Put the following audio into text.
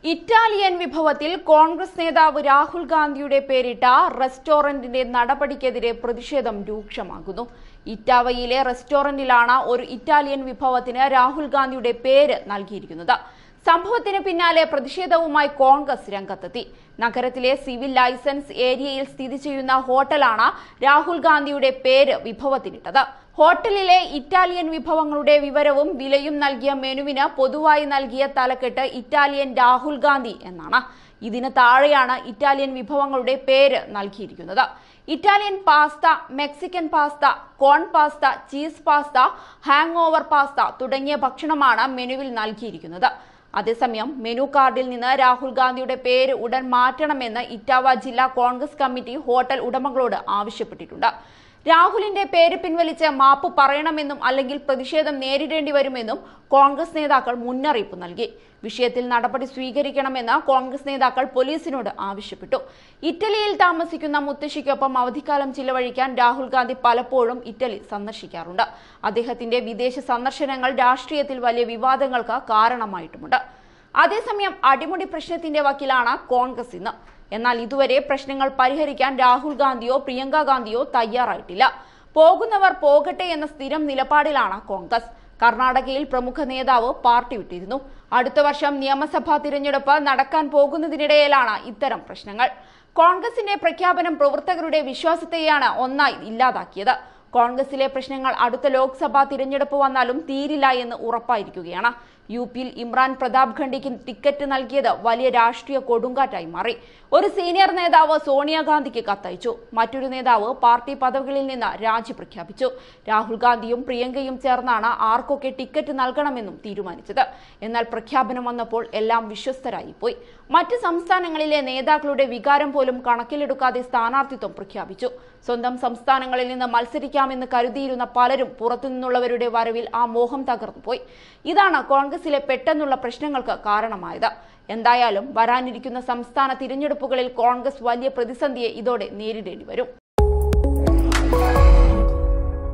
Italian വിഭവത്തിൽ Congress നേതാവ് രാഹുൽ ഗാന്ധിയുടെ പേരിട്ട റെസ്റ്റോറന്റിന്റെ നടപടിക്കെതിരെ പ്രതിഷേധം രൂക്ഷമാകുന്നു ഇറ്റാവയിലെ റെസ്റ്റോറന്റിലാണ് ഒരു ഇറ്റാലിയൻ വിഭവത്തിന് രാഹുൽ ഗാന്ധിയുടെ പേര് നൽകിയിരിക്കുന്നത് സംഭവത്തിന് പിന്നാലെ പ്രതിഷേധവുമായി കോൺഗ്രസ് രംഗത്തെത്തി നഗരത്തിലെ സിവിൽ ലൈസൻസ് ഏരിയയിൽ സ്ഥിതി ചെയ്യുന്ന ഹോട്ടലാണ് രാഹുൽ ഗാന്ധിയുടെ പേര് വിഭവത്തിനിട്ടത് ഹോട്ടലിലെ ഇറ്റാലിയൻ വിഭവങ്ങളുടെ വിവരവും വിലയും നൽകിയ മെനുവിന് പൊതുവായി നൽകിയ തലക്കെട്ട് ഇറ്റാലിയൻ രാഹുൽ ഗാന്ധി എന്നാണ് ഇതിന് താഴെയാണ് ഇറ്റാലിയൻ വിഭവങ്ങളുടെ പേര് നൽകിയിരിക്കുന്നത് Italian pasta Mexican pasta corn pasta cheese pasta hangover pasta തുടങ്ങിയ ഭക്ഷണമാണ് മെനുവിൽ നൽകിയിരിക്കുന്നത് അതേസമയം മെനു കാർഡിൽ നിന്ന് രാഹുൽ ഗാന്ധിയുടെ പേര് ഉടൻ മാറ്റണമെന്ന് ഇറ്റാവ ജില്ലാ കോൺഗ്രസ് കമ്മിറ്റി ഹോട്ടൽ ഉടമകളോട് ആവശ്യപ്പെട്ടിട്ടുണ്ട് രാഹുലിന്റെ പേര് പിൻവലിച്ച് മാപ്പ് പറയണമെന്നും അല്ലെങ്കിൽ പ്രതിഷേധം നേരിടേണ്ടി വരുമെന്നും കോൺഗ്രസ് നേതാക്കൾ മുന്നറിയിപ്പ് നൽകി വിഷയത്തിൽ നടപടി സ്വീകരിക്കണമെന്ന് കോൺഗ്രസ് നേതാക്കൾ പോലീസിനോട് ആവശ്യപ്പെട്ടു ഇറ്റലിയിൽ താമസിക്കുന്ന മുത്തശ്ശിക്കൊപ്പം അവധിക്കാലം ചിലവഴിക്കാൻ രാഹുൽ ഗാന്ധി പലപ്പോഴും ഇറ്റലി സന്ദർശിക്കാറുണ്ട് അദ്ദേഹത്തിന്റെ വിദേശ സന്ദർശനങ്ങൾ രാഷ്ട്രീയത്തിൽ വലിയ വിവാദങ്ങൾക്ക് കാരണമായിട്ടുമുണ്ട് അതേസമയം അടിമുടി പ്രശ്നത്തിന്റെ വക്കിലാണ് കോൺഗ്രസ് ഇന്ന് എന്നാൽ ഇതുവരെ പ്രശ്നങ്ങൾ പരിഹരിക്കാൻ രാഹുൽ ഗാന്ധിയോ പ്രിയങ്ക ഗാന്ധിയോ തയ്യാറായിട്ടില്ല പോകുന്നവർ പോകട്ടെ എന്ന സ്ഥിരം നിലപാടിലാണ് കോൺഗ്രസ് കർണാടകയിൽ പ്രമുഖ നേതാവ് പാർട്ടി വിട്ടിരുന്നു അടുത്ത വർഷം നിയമസഭാ തിരഞ്ഞെടുപ്പ് നടക്കാൻ പോകുന്നതിനിടയിലാണ് ഇത്തരം പ്രശ്നങ്ങൾ കോൺഗ്രസിന്റെ പ്രഖ്യാപനം പ്രവർത്തകരുടെ വിശ്വാസത്തെയാണ് ഒന്നായി ഇല്ലാതാക്കിയത് കോൺഗ്രസിലെ പ്രശ്നങ്ങൾ അടുത്ത ലോക്സഭാ തിരഞ്ഞെടുപ്പ് വന്നാലും തീരില്ല എന്ന് ഉറപ്പായിരിക്കുകയാണ് യു പിയിൽ ഇമ്രാൻ പ്രതാപ് ഖണ്ഡിക്ക് ടിക്കറ്റ് നൽകിയത് വലിയ രാഷ്ട്രീയ കൊടുങ്കാറ്റായി മാറി ഒരു സീനിയർ നേതാവ് സോണിയാഗാന്ധിക്ക് കത്തയച്ചു മറ്റൊരു നേതാവ് പാർട്ടി പദവികളിൽ നിന്ന് രാജി പ്രഖ്യാപിച്ചു രാഹുൽ ഗാന്ധിയും പ്രിയങ്കയും ചേർന്നാണ് ആർക്കൊക്കെ ടിക്കറ്റ് നൽകണമെന്നും തീരുമാനിച്ചത് എന്നാൽ പ്രഖ്യാപനം വന്നപ്പോൾ എല്ലാം വിശ്വസ്തരായി പോയി മറ്റ് സംസ്ഥാനങ്ങളിലെ നേതാക്കളുടെ വികാരം പോലും കണക്കിലെടുക്കാതെ സ്ഥാനാർത്ഥിത്വം പ്രഖ്യാപിച്ചു സ്വന്തം സംസ്ഥാനങ്ങളിൽ നിന്ന് മത്സരിക്കാമെന്ന് കരുതിയിരുന്ന പലരും പുറത്തുനിന്നുള്ളവരുടെ വരവിൽ ആ മോഹം തകർന്നുപോയി ഇതാണ് കോൺഗ്രസിലെ പെട്ടെന്നുള്ള പ്രശ്നങ്ങൾക്ക് കാരണമായത് എന്തായാലും വരാനിരിക്കുന്ന സംസ്ഥാന തിരഞ്ഞെടുപ്പുകളിൽ കോൺഗ്രസ് വലിയ പ്രതിസന്ധിയെ ഇതോടെ നേരിടേണ്ടി വരും